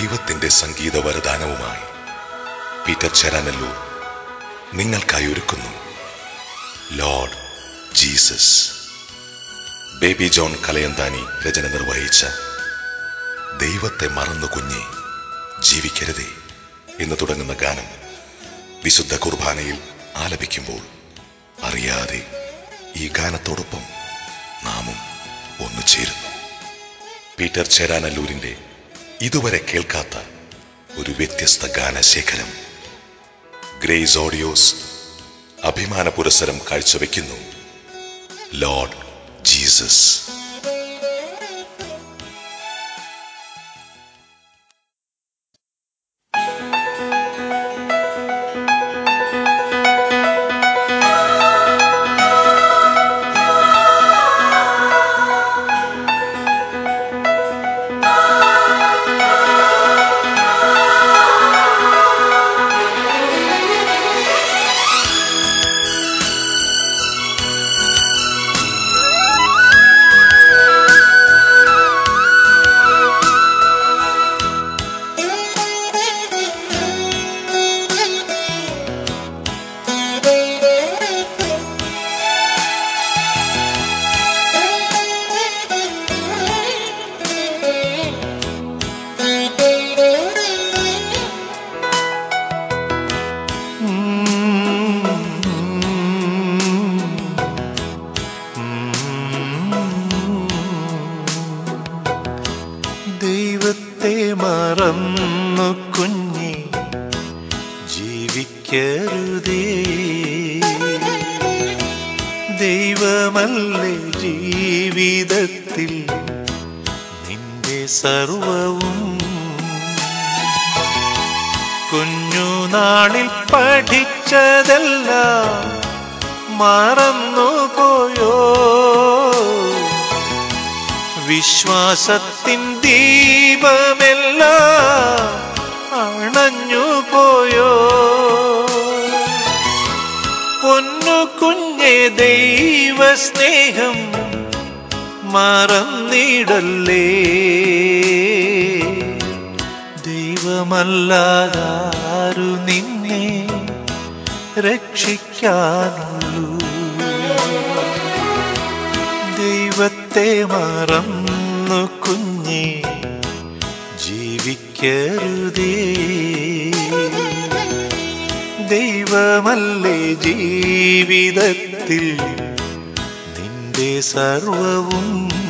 ദൈവത്തിന്റെ സംഗീത വരദാനവുമായി പീറ്റർ ചെരാനല്ലൂർ നിങ്ങൾക്കായി ഒരുക്കുന്നു Lord Jesus Baby John Kalayanthani രചന നിർവഹിച്ച ദൈവത്തെ മറന്നു കുഞ്ഞെ ജീവിക്കരുതേ എന്ന് തുടങ്ങുന്ന ഗാനം വിശുദ്ധ കുർബാനയിൽ ആലപിക്കുമ്പോൾ അറിയാതെ ഈ ഗാനത്തോടൊപ്പം നാമും ഒന്നു ചേരുന്നു പീറ്റർ ചേരാനല്ലൂരിന്റെ ഇതുവരെ കേൾക്കാത്ത ഒരു വ്യത്യസ്ത ഗാനശേഖരം ഗ്രേസ് ഓഡിയോസ് അഭിമാന പുരസ്സരം കാഴ്ചവെക്കുന്നു ലോർഡ് ജീസസ് ദൈവത്തെ മറന്നു കുഞ്ഞി ജീവിക്കരുതേ ദൈവമല്ലേ ജീവിതത്തിൽ നിന്റെ സർവവും കുഞ്ഞുനാളിൽ പഠിച്ചതെല്ലാം മറന്നു പോയോ വിശ്വാസത്തിൻ ദീപമെല്ലാം അണഞ്ഞു പോയോ പൊന്നു കുഞ്ഞെ ദൈവ സ്നേഹം മറന്നിടല്ലേ ദൈവമല്ലാതാരു നിന്നെ രക്ഷിക്കാനുള്ളൂ ദൈവത്തെ മറന്നു കുഞ്ഞെ ജീവിക്കരുതേ ദൈവമല്ലേ ജീവിതത്തിൽ നിന്റെ സർവവും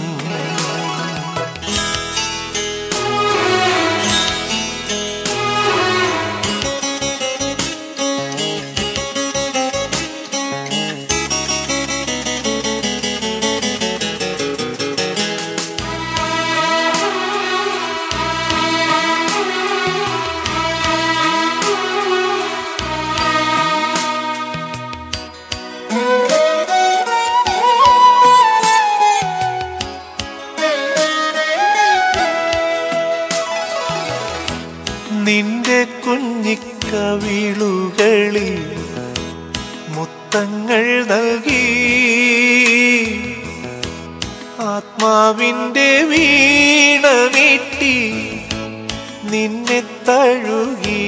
നിന്റെ കുഞ്ഞിക്കവിളുകളിൽ മുത്തങ്ങൾ നൽകി ആത്മാവിൻ്റെ വീണമീട്ടി നിന്നെ തഴുകി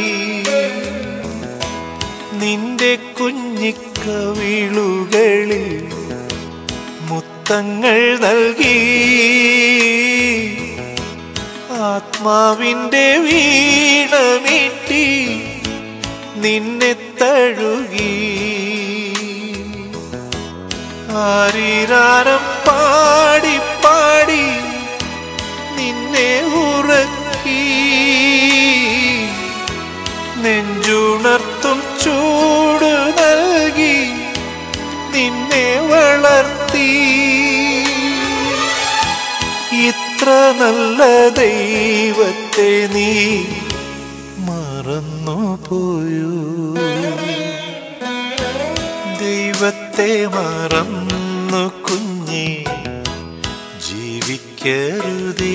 നിന്റെ കുഞ്ഞിക്കവിളുകളിൽ മുത്തങ്ങൾ നൽകി ആത്മാവിൻ്റെ വീണമീട്ടി നിന്നെ തഴുകി ആരിരാരം പാടി പാടി നിന്നെ ഉറക്കി നെഞ്ചുണർത്തും ചൂട് നൽകി നിന്നെ വളർത്തി ഇത്ര നല്ല ദൈവത്തെ നീ മറന്നു പോയൂ ദൈവത്തെ മറന്നു കുഞ്ഞെ ജീവിക്കരുതേ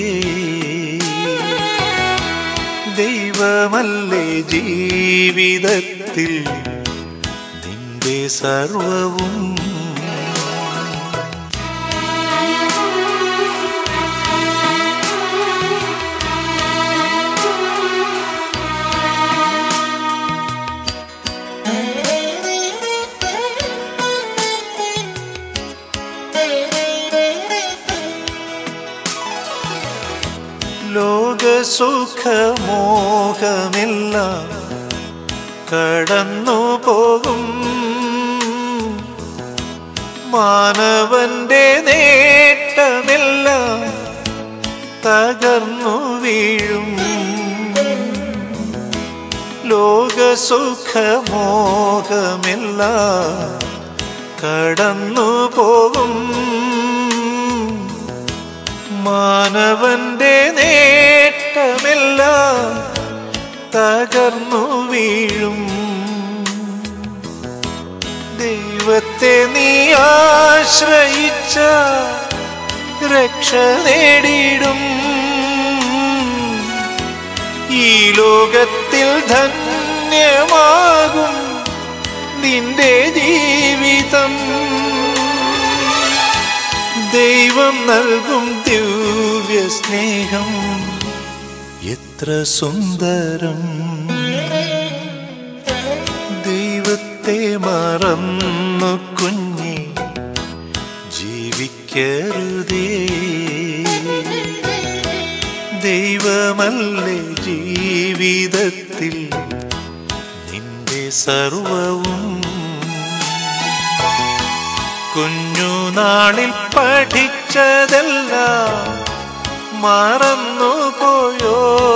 ദൈവമല്ലേ ജീവിതത്തിൽ നിന്റെ സർവവും Thank you. ലോകസുഖമോഹമെല്ലാം കടന്നു പോകും മാനവന്റെ നേട്ടമെല്ലാം തകർന്നു വീഴും ലോകസുഖമോഹമെല്ലാം കടന്നു പോകും മാനവന്റെ നേട്ടമെല്ലാം തകർന്നു വീഴും ദൈവത്തെ നീ ആശ്രയിച്ച രക്ഷ നേടിയിടും ഈ ലോകത്തിൽ ധന്യമാകും നിന്റെ ജീവിതം ദൈവം നൽകും ദിവ്യ സ്നേഹം എത്ര സുന്ദരം ദൈവത്തെ മറന്നു കുഞ്ഞി ജീവിക്കരുതേ ദൈവമല്ലേ ജീവിതത്തിൽ നിന്റെ സർവവും കുഞ്ഞുനാളിൽ പഠിച്ചതെല്ലാം മറന്നു പോയോ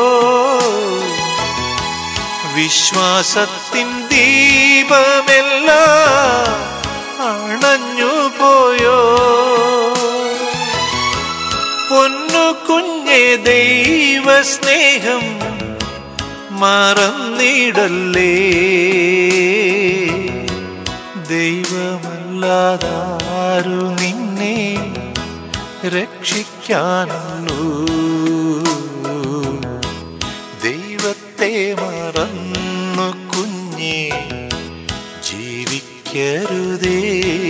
വിശ്വാസത്തിൻ ദീപമെല്ലാം അണഞ്ഞു പോയോ പൊന്നു കുഞ്ഞെ ദൈവ സ്നേഹം മറന്നിടല്ലേ ദൈവമല്ലാതാരു നിന്നെ രക്ഷിക്കാനുള്ളൂ ദൈവത്തെ മറന്നു കുഞ്ഞെ ജീവിക്കരുതേ